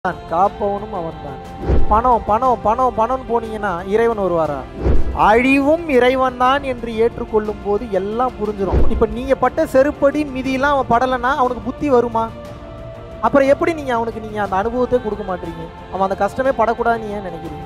தான் காப்பவனும் அவன்தான் பணம் பணம் பணம் பணம்னு போனீங்கன்னா இறைவன் வருவாரா அழிவும் இறைவன் தான் என்று ஏற்றுக்கொள்ளும் போது எல்லாம் புரிஞ்சிடும் இப்ப நீங்க பட்ட செருப்படி மிதியெல்லாம் அவன் படலைன்னா அவனுக்கு புத்தி வருமா அப்புறம் எப்படி நீங்க அவனுக்கு நீங்க அந்த அனுபவத்தை கொடுக்க மாட்டீங்க அவன் அந்த கஷ்டமே படக்கூடாதுன்னு ஏன் நினைக்கிறீங்க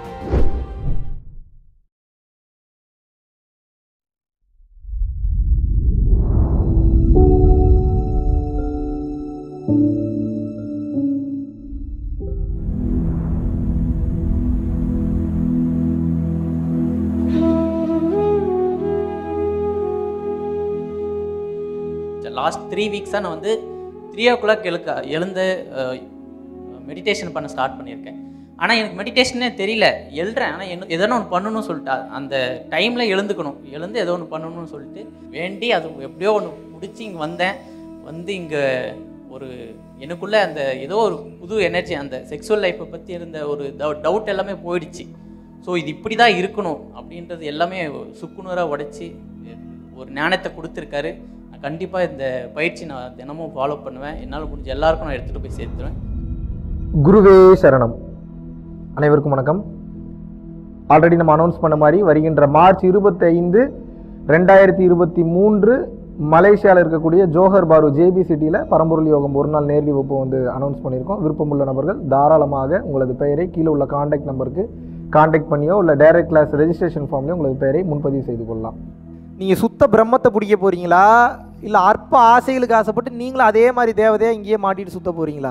லாஸ்ட் த்ரீ வீக்ஸாக நான் வந்து த்ரீ ஓ கிளாக் எழுக்க எழுந்து மெடிடேஷன் பண்ண ஸ்டார்ட் பண்ணியிருக்கேன் ஆனால் எனக்கு மெடிடேஷனே தெரியல எழுறேன் ஆனால் என்ன எதனா ஒன்று பண்ணணும்னு சொல்லிட்டு அந்த டைமில் எழுந்துக்கணும் எழுந்து ஏதோ ஒன்று பண்ணணும்னு சொல்லிட்டு வேண்டி அது எப்படியோ ஒன்று முடிச்சு இங்கே வந்தேன் வந்து இங்கே ஒரு எனக்குள்ளே அந்த ஏதோ ஒரு புது எனர்ஜி அந்த செக்ஸுவல் லைஃப்பை பற்றி இருந்த ஒரு டவுட் எல்லாமே போயிடுச்சு ஸோ இது இப்படி தான் இருக்கணும் அப்படின்றது எல்லாமே சுக்குநூறாக உடைச்சி ஒரு ஞானத்தை கொடுத்துருக்காரு நான் கண்டிப்பாக இந்த பயிற்சி நான் தினமும் ஃபாலோ பண்ணுவேன் என்னால் முடிஞ்ச எல்லாருக்கும் நான் எடுத்துகிட்டு போய் சேர்த்துருவேன் குருவே சரணம் அனைவருக்கும் வணக்கம் ஆல்ரெடி நம்ம அனௌன்ஸ் பண்ண மாதிரி வருகின்ற மார்ச் இருபத்தைந்து ரெண்டாயிரத்தி இருபத்தி மூன்று மலேசியாவில் இருக்கக்கூடிய ஜோஹர் பாரு ஜேபி சிட்டியில் பரம்பொருள் யோகம் ஒரு நாள் நேரடி வகுப்பு வந்து அனௌன்ஸ் பண்ணியிருக்கோம் விருப்பமுள்ள நபர்கள் தாராளமாக உங்களது பெயரை கீழே உள்ள காண்டாக்ட் நம்பருக்கு காண்டாக்ட் பண்ணியோ இல்லை டைரக்ட் கிளாஸ் ரெஜிஸ்ட்ரேஷன் ஃபார்ம்லையோ உங்களது பெயரை முன்பதிவு செய்து கொள்ளலாம் நீங்கள் சுத்த பிரம்மத்தை பிடிக்க போகிறீங்களா இல்லை அற்ப ஆசைகளுக்கு ஆசைப்பட்டு நீங்களும் அதே மாதிரி தேவதையாக இங்கேயே மாட்டிட்டு சுத்த போகிறீங்களா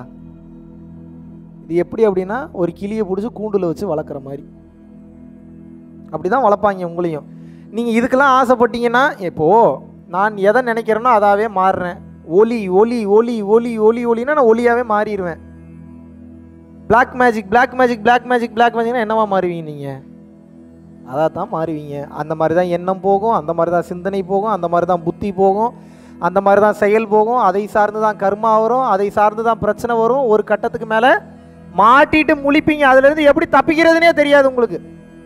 இது எப்படி அப்படின்னா ஒரு கிளியை பிடிச்சி கூண்டில் வச்சு வளர்க்குற மாதிரி அப்படி தான் வளர்ப்பாங்க உங்களையும் நீங்கள் இதுக்கெல்லாம் ஆசைப்பட்டீங்கன்னா இப்போது நான் எதை நினைக்கிறேனோ அதாவே மாறுறேன் ஒலி ஒலி ஒலி ஒலி ஒலி ஒலினா நான் ஒலியாகவே மாறிடுவேன் black magic black magic black magic black மேஜிக்னா என்னவா மாறுவீங்க நீங்கள் அதாக தான் மாறுவீங்க அந்த மாதிரி தான் எண்ணம் போகும் அந்த மாதிரி தான் சிந்தனை போகும் அந்த மாதிரி தான் புத்தி போகும் அந்த மாதிரி தான் செயல் போகும் அதை சார்ந்து தான் கர்மா வரும் அதை சார்ந்து தான் பிரச்சனை வரும் ஒரு கட்டத்துக்கு மேலே மாட்டிட்டு முழிப்பீங்க அதுலேருந்து எப்படி தப்பிக்கிறதுனே தெரியாது உங்களுக்கு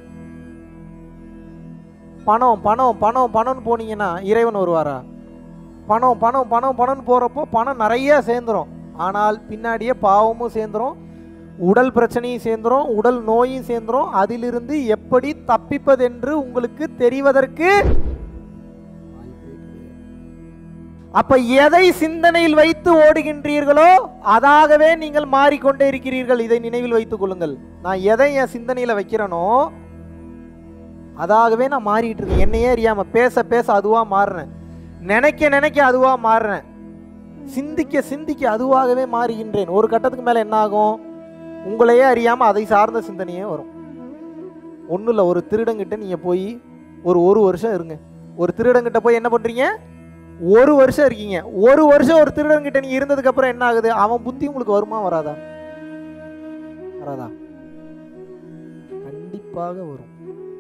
பணம் பணம் பணம் பணம்னு போனீங்கன்னா இறைவன் வருவாரா பணம் பணம் பணம் பணம்னு போகிறப்போ பணம் நிறைய சேர்ந்துரும் ஆனால் பின்னாடியே பாவமும் சேர்ந்துரும் உடல் பிரச்சனையும் சேர்ந்துரும் உடல் நோயும் சேர்ந்துரும் அதிலிருந்து எப்படி தப்பிப்பதென்று உங்களுக்கு தெரிவதற்கு அப்ப எதை சிந்தனையில் வைத்து ஓடுகின்றீர்களோ அதாகவே நீங்கள் மாறிக்கொண்டே இருக்கிறீர்கள் இதை நினைவில் வைத்துக் கொள்ளுங்கள் நான் எதை என் சிந்தனையில வைக்கிறேனோ அதாகவே நான் மாறிட்டு இருக்கேன் என்னையே அறியாம பேச பேச அதுவா மாறுறேன் நினைக்க நினைக்க அதுவா மாறுறேன் சிந்திக்க சிந்திக்க அதுவாகவே மாறுகின்றேன் ஒரு கட்டத்துக்கு மேல என்ன ஆகும் உங்களையே அறியாம அதை சார்ந்த சிந்தனையே வரும் ஒன்றும் இல்லை ஒரு திருடங்கிட்ட நீங்க போய் ஒரு ஒரு வருஷம் இருங்க ஒரு திருடங்கிட்ட போய் என்ன பண்றீங்க ஒரு வருஷம் இருக்கீங்க ஒரு வருஷம் ஒரு திருடன்கிட்ட நீங்க இருந்ததுக்கு அப்புறம் என்ன ஆகுது அவன் புத்தி உங்களுக்கு வருமா வராதா வராதா கண்டிப்பாக வரும்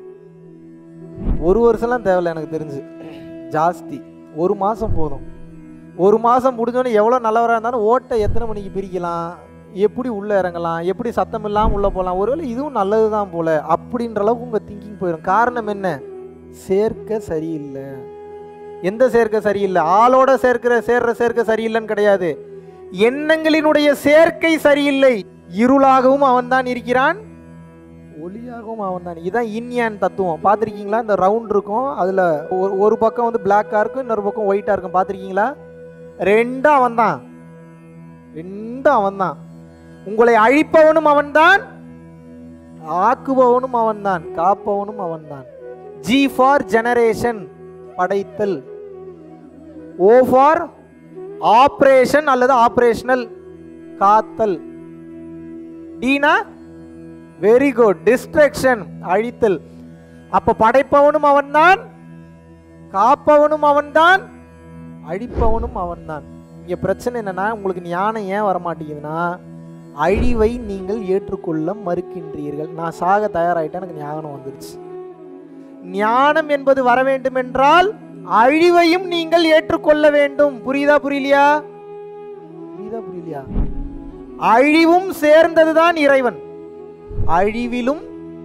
ஒரு வருஷம்லாம் தேவையில்ல எனக்கு தெரிஞ்சு ஜாஸ்தி ஒரு மாதம் போதும் ஒரு மாதம் முடிஞ்சோடனே எவ்வளோ நல்லவராக இருந்தாலும் ஓட்டை எத்தனை மணிக்கு பிரிக்கலாம் எப்படி உள்ளே இறங்கலாம் எப்படி சத்தம் இல்லாமல் உள்ளே போகலாம் ஒருவேளை இதுவும் நல்லது தான் போல அப்படின்ற அளவுக்கு உங்கள் திங்கிங் போயிடும் காரணம் என்ன சேர்க்க சரியில்லை எந்த சேர்க்கை சரியில்லை ஆளோட சேர்க்கிற சேர்ற சேர்க்கை சரியில்லைன்னு கிடையாது எண்ணங்களினுடைய சேர்க்கை சரியில்லை இருளாகவும் அவன்தான் இருக்கிறான் ஒளியாகவும் அவன்தான் இதான் இன்யான் தத்துவம் பார்த்துருக்கீங்களா இந்த ரவுண்ட் இருக்கும் அதில் ஒரு ஒரு பக்கம் வந்து பிளாக்காக இருக்கும் இன்னொரு பக்கம் ஒயிட்டாக இருக்கும் பார்த்துருக்கீங்களா ரெண்டும் அவன்தான் ரெண்டும் அவன்தான் உங்களை அழிப்பவனும் அவன்தான் ஆக்குபவனும் அவன்தான் காப்பவனும் அவன்தான் ஜி ஃபார் ஜெனரேஷன் படைத்தல் ஓ ஃபார் ஆப்ரேஷன் அல்லது ஆப்ரேஷனல் காத்தல் டீனா வெரி குட் டிஸ்ட்ரக்ஷன் அழித்தல் அப்ப படைப்பவனும் அவன்தான் காப்பவனும் அவன்தான் அழிப்பவனும் அவன்தான் இங்க பிரச்சனை என்னன்னா உங்களுக்கு ஞானம் ஏன் வரமாட்டேங்குதுன்னா அழிவை நீங்கள் ஏற்றுக்கொள்ள மறுக்கின்றீர்கள் நான் சாக தயாராகிட்டேன் எனக்கு ஞானம் வந்துருச்சு ஞானம் என்பது வர வேண்டும் என்றால் அழிவையும் நீங்கள் ஏற்றுக்கொள்ள வேண்டும் புரியுதா புரியலையா புரியுதா புரியலையா அழிவும் சேர்ந்ததுதான் இறைவன் அழிவிலும்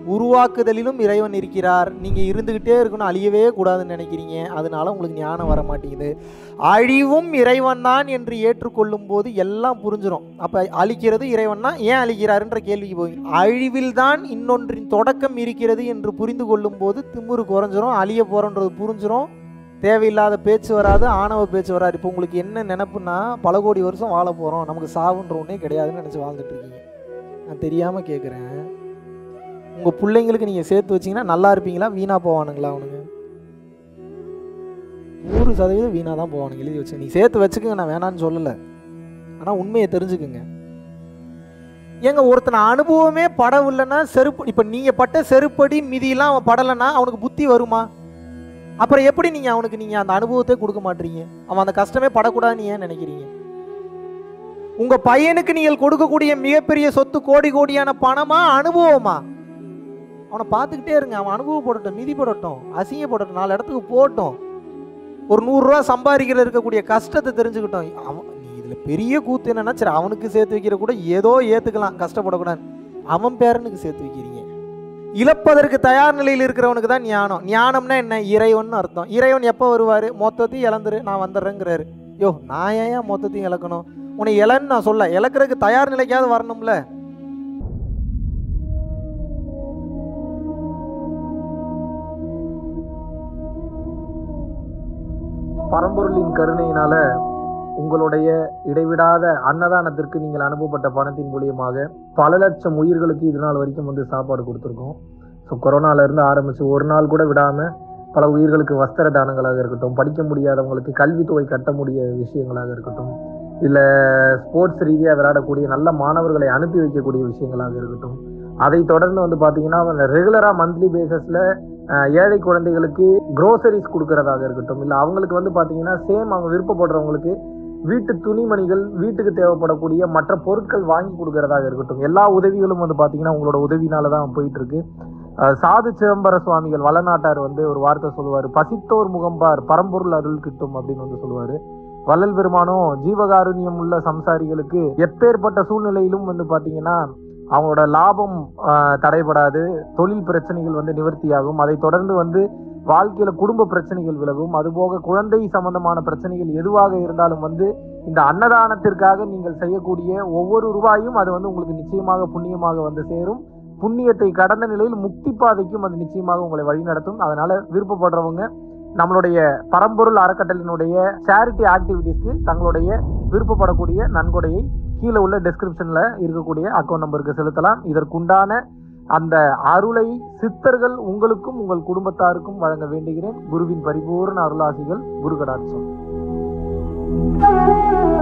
உருவாக்குதலிலும் இறைவன் இருக்கிறார் நீங்கள் இருந்துக்கிட்டே இருக்கணும் அழியவே கூடாதுன்னு நினைக்கிறீங்க அதனால உங்களுக்கு ஞானம் வர மாட்டேங்குது அழிவும் இறைவன் தான் என்று ஏற்றுக்கொள்ளும் போது எல்லாம் புரிஞ்சிடும் அப்போ அழிக்கிறது இறைவன் தான் ஏன் அழிக்கிறாருன்ற கேள்விக்கு போய் அழிவில் தான் இன்னொன்றின் தொடக்கம் இருக்கிறது என்று புரிந்து கொள்ளும் போது திமிரு குறைஞ்சிரும் அழிய போகிறன்றது புரிஞ்சிரும் தேவையில்லாத பேச்சு வராது ஆணவ பேச்சு வராது இப்போ உங்களுக்கு என்ன நினப்புன்னா பல கோடி வருஷம் வாழ போகிறோம் நமக்கு சாவுன்ற ஒன்றே கிடையாதுன்னு நினச்சி வாழ்ந்துட்டு இருக்கீங்க நான் தெரியாமல் கேட்குறேன் உங்கள் பிள்ளைங்களுக்கு நீங்கள் சேர்த்து வச்சீங்கன்னா நல்லா இருப்பீங்களா வீணாக போவானுங்களா அவனுங்க நூறு சதவீதம் வீணாக தான் போவானுங்க எழுதி வச்சு நீங்கள் சேர்த்து வச்சுக்கோங்க நான் வேணான்னு சொல்லலை ஆனால் உண்மையை தெரிஞ்சுக்குங்க ஏங்க ஒருத்தனை அனுபவமே படவில்லைன்னா செருப்பு இப்போ நீங்கள் பட்ட செருப்படி மிதியெல்லாம் அவன் படலைன்னா அவனுக்கு புத்தி வருமா அப்புறம் எப்படி நீங்கள் அவனுக்கு நீங்கள் அந்த அனுபவத்தை கொடுக்க மாட்டீங்க அவன் அந்த கஷ்டமே படக்கூடாதுன்னு ஏன் நினைக்கிறீங்க உங்கள் பையனுக்கு நீங்கள் கொடுக்கக்கூடிய மிகப்பெரிய சொத்து கோடி கோடியான பணமா அனுபவமா அவனை பார்த்துக்கிட்டே இருங்க அவன் அனுபவப்படட்டும் மிதி போடட்டும் அசிங்கப்படட்டும் நாலு இடத்துக்கு போகட்டும் ஒரு நூறுரூவா சம்பாதிக்கிறது இருக்கக்கூடிய கஷ்டத்தை தெரிஞ்சுக்கிட்டோம் அவன் நீ இதில் பெரிய கூத்து என்னன்னா சரி அவனுக்கு சேர்த்து வைக்கிற கூட ஏதோ ஏற்றுக்கலாம் கஷ்டப்படக்கூடாது அவன் பேரனுக்கு சேர்த்து வைக்கிறீங்க இழப்பதற்கு தயார் நிலையில் இருக்கிறவனுக்கு தான் ஞானம் ஞானம்னா என்ன இறைவன் அர்த்தம் இறைவன் எப்போ வருவார் மொத்தத்தையும் இழந்துரு நான் வந்துடுறேங்கிறாரு யோ நான் ஏன் ஏன் மொத்தத்தையும் இழக்கணும் உன்னை இழன்னு நான் சொல்ல இழக்கிறதுக்கு தயார் நிலைக்காவது வரணும்ல பரம்பொருளின் கருணையினால உங்களுடைய இடைவிடாத அன்னதானத்திற்கு நீங்கள் அனுப்பப்பட்ட பணத்தின் மூலியமாக பல லட்சம் உயிர்களுக்கு இது நாள் வரைக்கும் வந்து சாப்பாடு கொடுத்துருக்கோம் ஸோ கொரோனால இருந்து ஆரம்பிச்சு ஒரு நாள் கூட விடாம பல உயிர்களுக்கு வஸ்திர தானங்களாக இருக்கட்டும் படிக்க முடியாதவங்களுக்கு கல்வித்தொகை கட்ட முடிய விஷயங்களாக இருக்கட்டும் இல்லை ஸ்போர்ட்ஸ் ரீதியாக விளையாடக்கூடிய நல்ல மாணவர்களை அனுப்பி வைக்கக்கூடிய விஷயங்களாக இருக்கட்டும் அதை தொடர்ந்து வந்து பார்த்தீங்கன்னா ரெகுலராக மந்த்லி பேசிஸில் ஏழை குழந்தைகளுக்கு க்ரோசரிஸ் கொடுக்கறதாக இருக்கட்டும் இல்லை அவங்களுக்கு வந்து பார்த்தீங்கன்னா சேம் அவங்க விருப்பப்படுறவங்களுக்கு வீட்டு துணிமணிகள் வீட்டுக்கு தேவைப்படக்கூடிய மற்ற பொருட்கள் வாங்கி கொடுக்கறதாக இருக்கட்டும் எல்லா உதவிகளும் வந்து பார்த்தீங்கன்னா உங்களோட உதவினால தான் போயிட்டு இருக்கு அஹ் சாது சிதம்பர சுவாமிகள் வளநாட்டார் வந்து ஒரு வார்த்தை சொல்லுவார் பசித்தோர் முகம்பார் பரம்பொருள் அருள் கிட்டும் அப்படின்னு வந்து சொல்லுவார் வள்ளல் பெருமானும் ஜீவகாருண்யம் உள்ள சம்சாரிகளுக்கு எப்பேற்பட்ட சூழ்நிலையிலும் வந்து பார்த்தீங்கன்னா அவங்களோட லாபம் ஆஹ், தடைபடாது தொழில் பிரச்சனைகள் வந்து நிவர்த்தியாகும் அதை தொடர்ந்து வந்து வாழ்க்கையில குடும்ப பிரச்சனைகள் விலகும் அதுபோக குழந்தை சம்பந்தமான பிரச்சனைகள் எதுவாக இருந்தாலும் வந்து இந்த அன்னதானத்திற்காக நீங்கள் செய்யக்கூடிய ஒவ்வொரு ரூபாயும் அது வந்து உங்களுக்கு நிச்சயமாக புண்ணியமாக வந்து சேரும் புண்ணியத்தை கடந்த நிலையில் முக்தி பாதைக்கும் அது நிச்சயமாக உங்களை வழிநடத்தும் அதனால விருப்பப்படுறவங்க நம்மளுடைய பரம்பொருள் அறக்கட்டளினுடைய சேரிட்டி ஆக்டிவிட்டீஸ்க்கு தங்களுடைய விருப்பப்படக்கூடிய நன்கொடையை கீழே உள்ள டெஸ்கிரிப்ஷன்ல இருக்கக்கூடிய அக்கௌண்ட் நம்பருக்கு செலுத்தலாம் இதற்குண்டான அந்த அருளை சித்தர்கள் உங்களுக்கும் உங்கள் குடும்பத்தாருக்கும் வழங்க வேண்டுகிறேன் குருவின் பரிபூர்ண அருளாசிகள் குரு கடாட்சம்